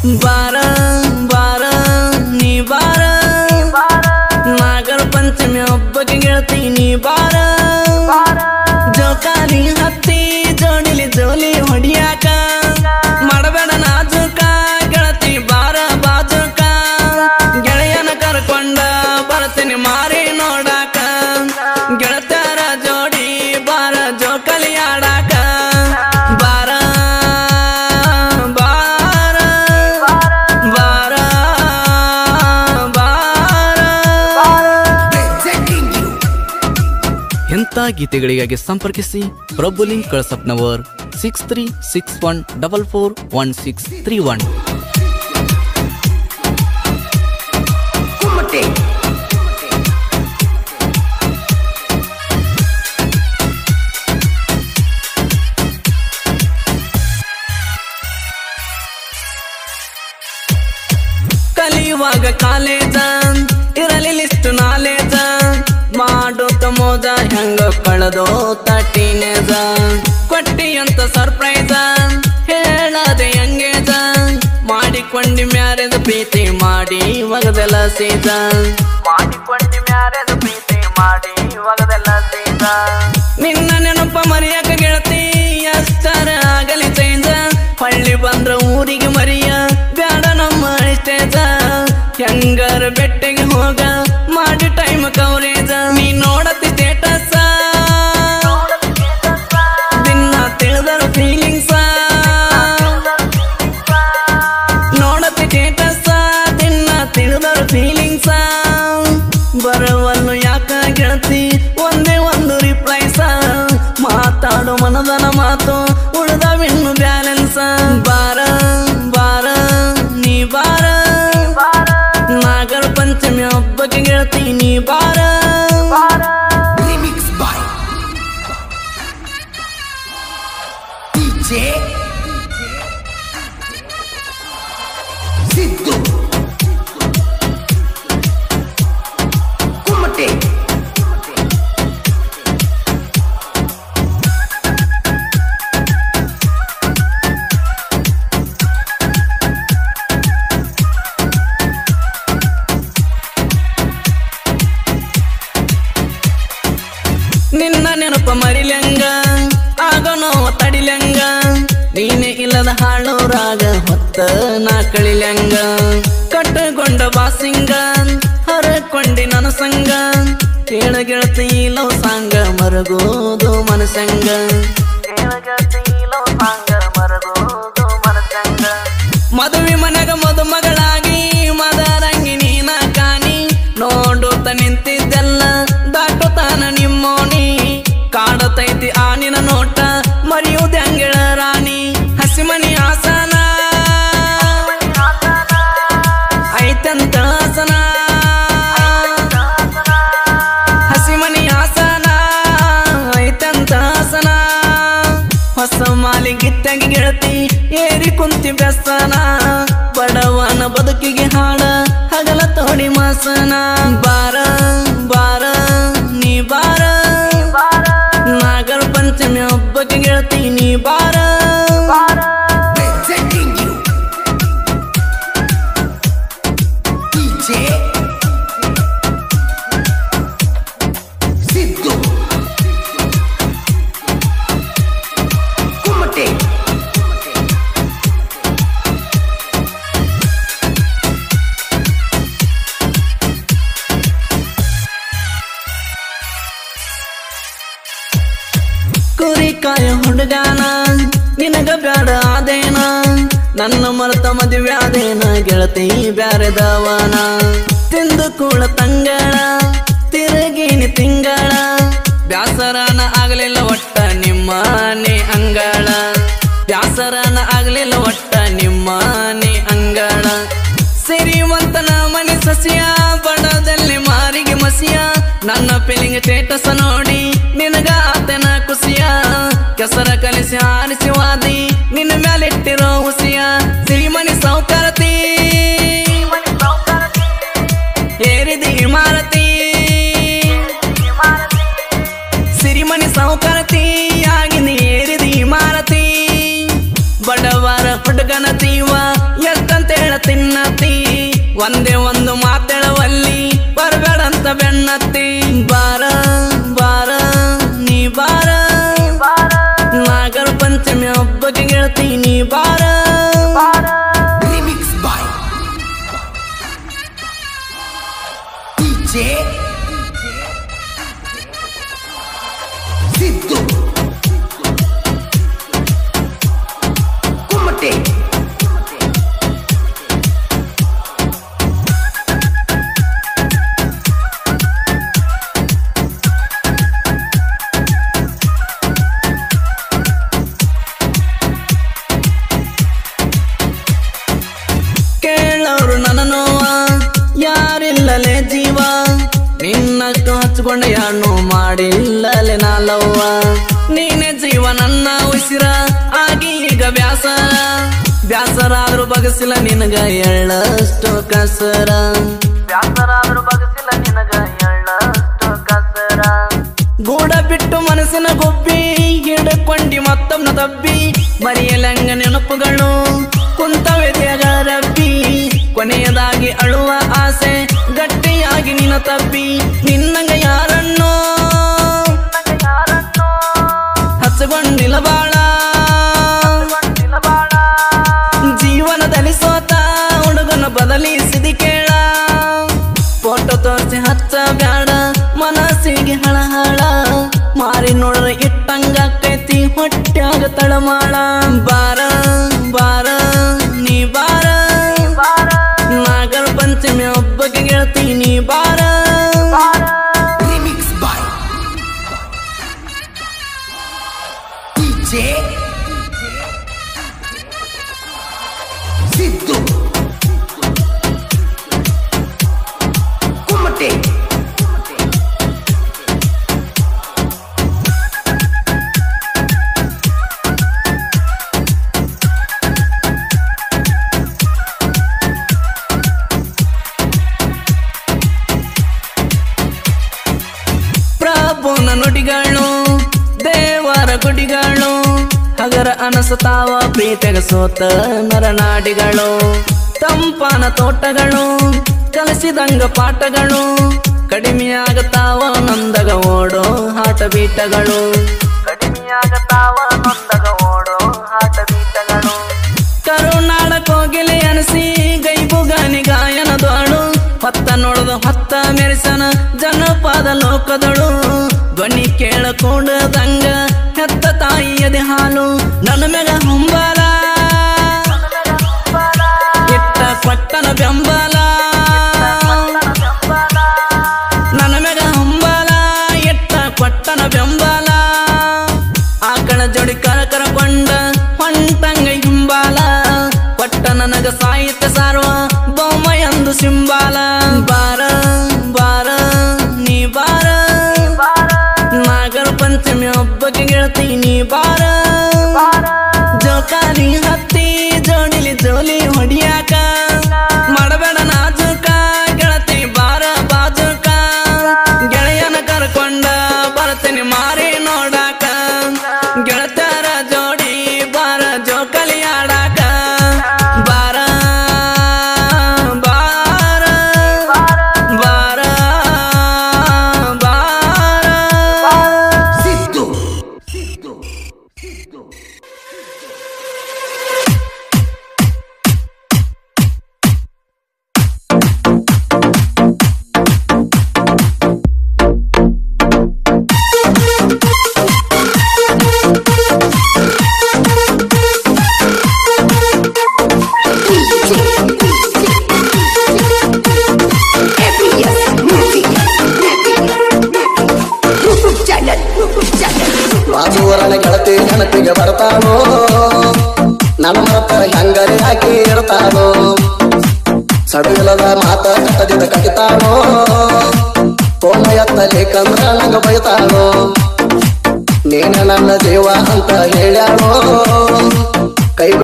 ಬಾರ ಬಾರ ನೀ ಬಾರ ನಾಗರ ಪಂಚಮಿ ಹಬ್ಬಕ್ಕೆ ಗೆಳತಿ ನೀ ಬಾರ ಜೋಕಾಲಿ ಹತ್ತಿ ಜೋಡಿಲಿ ಜೋಲಿ ಹೊಡಿಯಾಕ ಮಾಡಬೇಡ ನಾಜುಕ ಗೆಳತಿ ಬಾರ ಬಾಜುಕ ಗೆಳೆಯನ ಕರ್ಕೊಂಡ ಬರ್ತೀನಿ ಮಾರಿ ನೋಡಾಕ ಗೆಳತರ ಜೋಡಿ ಬಾರ ಜೋಕಾಲಿ ಆಡಾಕ ಬಾರ ಬಾರ ಬಾರ ಬಾರ ಎಂಥ ಗೀತೆಗಳಿಗಾಗಿ ಸಂಪರ್ಕಿಸಿ Prabhuling Kalasapnavar six three six one double four one six three one Kummate ಕಲಿಯುವಾಗ ಕಾಲೇಜ ಇರಲಿ ಲಿಸ್ಟ್ ನಾಲೇಜ ಮಾಡೋತ ಮೋಜ ಹೆಂಗ ಕಳೆದೋತ ಟೀನೇಜ ಕೊಟ್ಟಿ ಅಂತ ಸರ್ಪ್ರೈಸ ಹೇಳದೆ ಎಂಗೇಜ ಮಾಡಿಕೊಂಡಿ ಮ್ಯಾರೇಜ್ ಪ್ರೀತಿ ಮಾಡಿ ಒಗದೆಲ್ಲ ಸೀಜ ಮಾಡಿಕೊಂಡಿ ಮ್ಯಾರೇಜ್ ಪ್ರೀತಿ ಮಾಡಿ ಒಗದೆಲ್ಲ ಸೀಜ ನಿನ್ನ ನೆನಪ ಮರೆಯಕ ಗೆಳತಿ ಎಷ್ಟರ ಆಗಲಿ ಚೇಂಜ ಹಳ್ಳಿ ಬಂದ್ರ ಊರಿಗೆ ಮರಿಯ ಬ್ಯಾಡ ನಮ್ಮ ಸ್ಟೇಜ ಹೆಂಗಾರ ಬೆಟ್ಟೆಗೆ ಹೋಗ ಮಾಡಿ ಟೈಮ್ ಕವರೇಜ ನೀ ನೋಡತಿ ಸ್ಟೇಟಸ್ ದಿನ ತಿಳಿದರ ಫೀಲಿಂಗ್ಸ ನೋಡತಿ ಸ್ಟೇಟಸ್ ದಿನ ತಿಳಿದರ ಫೀಲಿಂಗ್ಸ ಬರವಲ್ಲು ಯಾಕ ಗೆಳತಿ ಒಂದೇ ಒಂದು ರಿಪ್ಲೈಸ ಮಾತಾಡೋ ಮನದನ ಮಾತು ಉಳ್ದವಿನ್ನು ಬ್ಯಾಲೆನ್ಸ ಬಾರ ಬಾರ ನೀ ಬಾರ ನಾಗರ ಪಂಚಮಿ ಹಬ್ಬಕ್ಕೆ ಗೆಳತಿ ನೀ ಬಾರ remix boy DJ Siddu Kummate ನಿನ್ನ ನೆನಪ ಮರಿಲಂಗ ಆಗ ನೋವ ತಡಿಲಂಗ ನೀನೆ ಇಲ್ಲದ ಹಾಳೋರಾಗ ಹೊತ್ತ ನಾ ಕಳಿಲಂಗ ಕಟ್ಟಗೊಂಡ ಬಾಸಿಂಗ ಹರಕೊಂಡಿ ನನ್ನ ಸಂಗ ಕೇಳ ಗೆಳತಿ ಲವ್ ಸಾಂಗ ಮರಗೋದು ಮನಸಂಗ ಮದುವೆ ಮನೆಗ ಮದುಮಗಳಾಗಿ ಮದರಂಗಿ ನೀನ ಕಾನಿ ನೋಡುತ್ತ ನಿಂತಿದ್ದೆಲ್ಲ ದಾಟುತ್ತಾನ ನಿಮ್ಮೋನಿ ಕಾಡತೈತಿ ಆ ನಿನ ನೋಟ ಮರೆಯುವುದೇ ಅಂಗೆಳ ರಾಣಿ ಹಸಿಮನಿ ಆಸನ ಐತಂತ ಆಸನ ಹಸಿಮನಿ ಆಸನ ಐತಂತ ಆಸನ ಹೊಸ ಮಾಲಿ ಗಿತ್ತಂಗಿ ಗೆಳತಿ ಏರಿ ಕುಂತಿ ಬೆಸ್ತನ ಬಡವನ ಬದುಕಿಗೆ ಹಾಡ ಹಗಲ ತೋಡಿ ಮಾಸನ ಬಾರ ಬಾರ ನೀ ಬಾರ ನಾಗರ ಪಂಚಮಿ ಹಬ್ಬಕ್ಕೆ ಗೆಳತಿ ನೀ ಬಾರ presenting you DJ ಸಿದ್ದು ಕುಮ್ಮಟೆ ಕುರಿ ಕಾಯ ಹುಡುಗಾನ ನಿನಗ ಬ್ಯಾಡ ಆದೇನ ನನ್ನ ಮರೆತ ಮದುವೆ ಆದೇನ ಗೆಳತಿ ಬ್ಯಾರೆದವನ ತಿಂದು ಕೂಳ ತಂಗಳ ತಿರುಗಿನಿ ತಿಂಗಳ ಬ್ಯಾಸರನ ಆಗಲಿಲ್ಲ ಒಟ್ಟ ನಿಮ್ಮನೆ ಅಂಗಳ ಬ್ಯಾಸರನ ಆಗಲಿಲ್ಲ ಒಟ್ಟ ನಿಮ್ಮನೆ ಅಂಗಳ ಸಿರಿವಂತನ ಮನೆ ಸಸಿಯ ಬಣದಲ್ಲಿ ಮಾರಿಗೆ ಮಸಿಯ ನನ್ನ ಫೀಲಿಂಗ್ ಸ್ಟೇಟಸ್ ನೋಡಿ ನಿನಗ ಆತನ ಖುಷಿಯ ಕೆಸರ ಕಲಿಸಿ ಆರಿಸಿ ವಾದಿ ನಿನ್ನ ಮ್ಯಾಲಿಟ್ಟಿರೋ ಹುಸಿಯ ಸಿರಿಮನಿ ಸೌಕರತಿ ಏರಿದಿ ಇಮಾರತಿ ಸಿರಿಮನಿ ಸೌಕರತಿ ಆಗಿನಿ ಏರಿದಿ ಇಮಾರತಿ ಬಡವರ ಹುಡುಗನ ಜೀವ ಎಷ್ಟಂತೆ ತಿನ್ನತಿ ಒಂದೇ ಒಂದು ಮಾತೆಳವಲ್ಲಿ ಬರ್ಬೇಡಂತ ಬೆನ್ನತ್ತಿ ಬಾರ ಬಾರ ನೀ ಬಾರ ನಾಗರ ಪಂಚಮಿ ಹಬ್ಬಕ್ಕೆ ಗೆಳತಿ ನೀ ಬಾರ Remix by DJ Siddu Kumate ಕೇಳೋರು ನನ್ನ ನೋವ ಯಾರಿಲ್ಲಲೇ ಜೀವ ನಿನ್ನಷ್ಟು ಹಚ್ಕೊಂಡ ಯಾರು ಮಾಡಿಲ್ಲಲೆ ನಾಲವ್ವ ನೀನೆ ಜೀವ ನನ್ನ ಉಸಿರ ಆಗಿ ಈಗ ಬ್ಯಾಸರ ಬ್ಯಾಸರಾದ್ರೂ ಬಗಸಿಲ್ಲ ನಿನಗ ಎಳ್ಳಷ್ಟು ಕಸರ ಬ್ಯಾಸರಾದ್ರೂ ಬಗಸಿಲ್ಲ ನಿನಗ ಎಳ್ಳಷ್ಟು ಕಸರ ಗೂಡ ಬಿಟ್ಟು ಮನಸ್ಸಿನ ಗೊಬ್ಬಿ ಹಿಡ್ಕೊಂಡಿ ಮತ್ತೊಮ್ಮನ ತಬ್ಬಿ ಮರೆಯಲಂಗ ನೆನಪುಗಳು ಕುಂತವೆದೆಯಗ ರಬ್ಬಿ ಕೊನೆಯದಾಗಿ ಅಳುವ ಆಸೆ ಗಟ್ಟಿಯಾಗಿ ನಿನ್ನ ತಬ್ಬಿ ನಿನ್ನಂಗ ಯಾರನ್ನೋ ಹಚ್ಚಗೊಂಡಿಲ್ಲ ಬಾಳ ಜೀವನದಲ್ಲಿ ಸೋತ ಹುಡುಗನ ಬದಲಿಸಿದಿ ಕೇಳ ಫೋಟೋ ತೋರಿಸಿ ಹಚ್ಚ ಬ್ಯಾಡ ಮನಸ್ಸಿಗೆ ಹಳಹಳ ಮಾರಿ ನೋಡ್ರ ಇಟ್ಟಂಗ ಕೈತಿ ಹೊಟ್ಯಾಗ ತಳಮಾಳ ಬಾರ ಬಾರ ನೀ ಬಾರ ನಾಗರ ಪಂಚಮಿ ಹಬ್ಬಕ್ಕೆ ಗೆಳತಿ ನೀ ಬಾರ Remix by DJ Siddu Kumate ಪ್ರಭುನ ನುಡಿಗಳು ದೇವರ ಗುಡಿಗಳು ಹಗರ ಅನಸತಾವ ಪ್ರೀತಿಗ ಸೋತ ನರನಾಡಿಗಳು ತಂಪಾನ ತೋಟಗಳು ಕಲಿಸಿದಂಗ ಪಾಠಗಳು ಕಡಿಮೆಯಾಗತಾವ ನೊಂದಗ ಓಡೋ ಹಾಟ ಬೀಟಗಳು ಕಡಿಮೆಯಾಗತಾವ ನೊಂದಗ ಓಡೋ ಹಾಟ ಬೀಟಗಳು ಕರುನಾಡ ಕೋಗಿಲೆ ಅನಸಿ ಗೈಬುಗಾನಿ ಗಾಯನದೋಳು ಹೊತ್ತ ನೋಡದು ಹೊತ್ತ ಮೆರೆಸನ ಜನಪದ ಲೋಕದಳು ಧ್ವನಿ ಕೇಳಕೊಂಡದಂಗ ಹೆತ್ತ ತಾಯಿಯದೆ ಹಾಲು ನನ್ನ ಮೆಗ ಹುಂಬಲ ಇಟ್ಟ ಕೊಟ್ಟನ ಬೆಂಬಲ ನನ್ನ ಮೆಗ ಹಂಬಲ ಎಟ್ಟ ಕೊಟ್ಟನ ಬೆಂಬಲ ಆಕಳ ಜೋಡಿ ಕರ ಕರಕೊಂಡ ಹೊಂಟಂಗ ಹಿಂಬಾಲ ಕೊಟ್ಟ ನನಗ ಸಾಹಿತ್ಯ ಸಾರುವ ಬೊಮ್ಮ ಎಂದು ಸಿಂಬಾಲ ಬಾರ ಬಾರ ನೀ ಬಾರ ನಾಗರ ಪಂಚಮಿ ಹಬ್ಬಕ್ಕೆ ಗೆಳತಿ ನೀ ಬಾರ ಜೋಕಾಲಿ ಹತ್ತಿ ಜೋಡಿಲಿ ಜೋಲಿ ಹೊಡಿಯಾಕ ಮಾಡಬೇಡ ನಾಜುಕ ಗೆಳತಿ ಬಾರ ಬಾಜುಕ ಗೆಳೆಯನ ಕರ್ಕೊಂಡ ಬರ್ತೇನೆ ಮಾರಿ ನೋಡಾಕ ಗೆಳತರ ಜೋಡಿ ಬಾರ ಜೋಕಲಿ ಆಡಾಕ ಬಾರ ಬಾರ ಬಾರ ಬಾರ Siddu Siddu Siddu ಬಾಜೂರನ ಗೆಳತಿ ನೆನಪಿಗೆ ಬರ್ತಾನೋ ನನ್ನ ಮಾತ ಹೆಂಗರೆ ಹಾಕಿ ಇಡ್ತಾನೋ ಸಡಿಲದ ಮಾತ ಕಟ್ಟದಿದ ಕಡಿತಾನೋ ತೋಮ ಎತ್ತಲಿ ಕಂದ್ರ ನಂಗ ಬೈತಾನೋ ನೀನ ನನ್ನ ಜೀವ ಅಂತ ಹೇಳ್ಯಾನೋ ಕೈ